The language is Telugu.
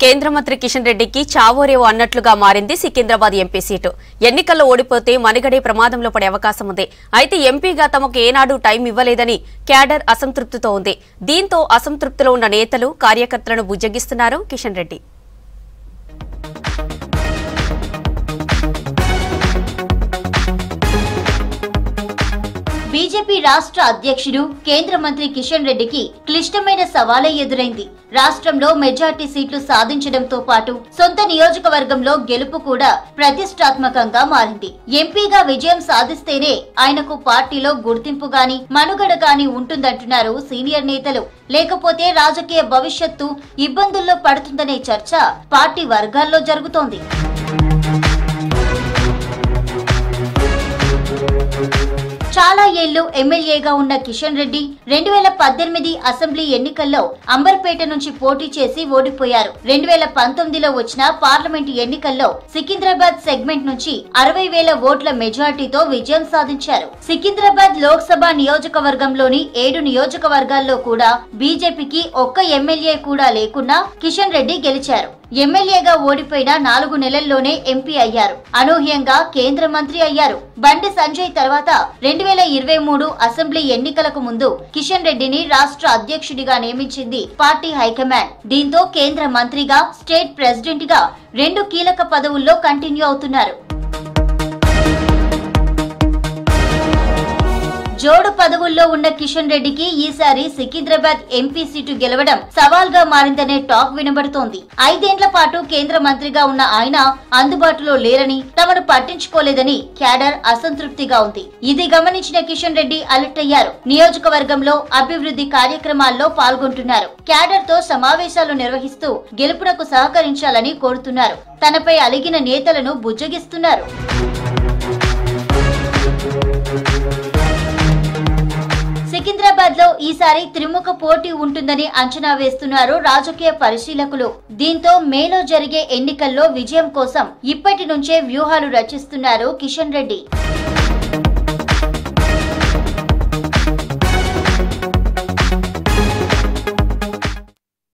కేంద్ర మంత్రి కిషన్ రెడ్డికి చావోరేవో అన్నట్లుగా మారింది సికింద్రాబాద్ ఎంపీ సీటు ఎన్నికల్లో ఓడిపోతే మనుగడే ప్రమాదంలో పడే అవకాశం ఉంది అయితే ఎంపీగా తమకు ఏనాడు టైం ఇవ్వలేదని క్యాడర్ అసంతృప్తితో ఉంది దీంతో అసంతృప్తిలో ఉన్న నేతలు కార్యకర్తలను బుజ్జగిస్తున్నారు కిషన్ రెడ్డి బీజేపీ రాష్ట్ర అధ్యక్షుడు కేంద్ర మంత్రి కిషన్ రెడ్డికి క్లిష్టమైన సవాలే ఎదురైంది రాష్ట్రంలో మెజార్టీ సీట్లు సాధించడంతో పాటు సొంత నియోజకవర్గంలో గెలుపు కూడా ప్రతిష్టాత్మకంగా మారింది ఎంపీగా విజయం సాధిస్తేనే ఆయనకు పార్టీలో గుర్తింపు గాని మనుగడ గాని ఉంటుందంటున్నారు సీనియర్ నేతలు లేకపోతే రాజకీయ భవిష్యత్తు ఇబ్బందుల్లో పడుతుందనే చర్చ పార్టీ వర్గాల్లో జరుగుతోంది చాలా ఏళ్లు ఎమ్మెల్యేగా ఉన్న కిషన్ రెడ్డి రెండు వేల పద్దెనిమిది అసెంబ్లీ ఎన్నికల్లో అంబర్పేట నుంచి పోటీ చేసి ఓడిపోయారు రెండు వేల పంతొమ్మిదిలో వచ్చిన పార్లమెంటు ఎన్నికల్లో సికింద్రాబాద్ సెగ్మెంట్ నుంచి అరవై వేల ఓట్ల మెజార్టీతో విజయం సాధించారు సికింద్రాబాద్ లోక్సభ నియోజకవర్గంలోని ఏడు నియోజకవర్గాల్లో కూడా బీజేపీకి ఒక్క ఎమ్మెల్యే కూడా లేకున్నా కిషన్ రెడ్డి గెలిచారు ఎమ్మెల్యేగా ఓడిపోయిన నాలుగు నెలల్లోనే ఎంపీ అయ్యారు అనూహ్యంగా కేంద్ర మంత్రి అయ్యారు బండి సంజయ్ తర్వాత రెండు వేల ఇరవై మూడు అసెంబ్లీ ఎన్నికలకు ముందు కిషన్ రెడ్డిని రాష్ట్ర అధ్యక్షుడిగా నియమించింది పార్టీ హైకమాండ్ దీంతో కేంద్ర మంత్రిగా స్టేట్ ప్రెసిడెంట్ గా రెండు కీలక పదవుల్లో కంటిన్యూ అవుతున్నారు జోడు పదవుల్లో ఉన్న కిషన్ రెడ్డికి ఈసారి సికింద్రాబాద్ ఎంపీ సీటు గెలవడం సవాల్ గా మారిందనే టాక్ వినబడుతోంది ఐదేండ్ల పాటు కేంద్ర మంత్రిగా ఉన్న ఆయన అందుబాటులో లేరని తమను పట్టించుకోలేదని క్యాడర్ అసంతృప్తిగా ఉంది ఇది గమనించిన కిషన్ రెడ్డి అలర్ట్ అయ్యారు నియోజకవర్గంలో అభివృద్ధి కార్యక్రమాల్లో పాల్గొంటున్నారు క్యాడర్ తో సమావేశాలు నిర్వహిస్తూ గెలుపునకు సహకరించాలని కోరుతున్నారు తనపై అలిగిన నేతలను బుజ్జగిస్తున్నారు సికింద్రాబాద్ లో ఈసారి త్రిముఖ పోటీ ఉంటుందని అంచనా వేస్తున్నారు రాజకీయ పరిశీలకులు దీంతో మేలో జరిగే ఎన్నికల్లో విజయం కోసం ఇప్పటి నుంచే వ్యూహాలు రచిస్తున్నారు కిషన్ రెడ్డి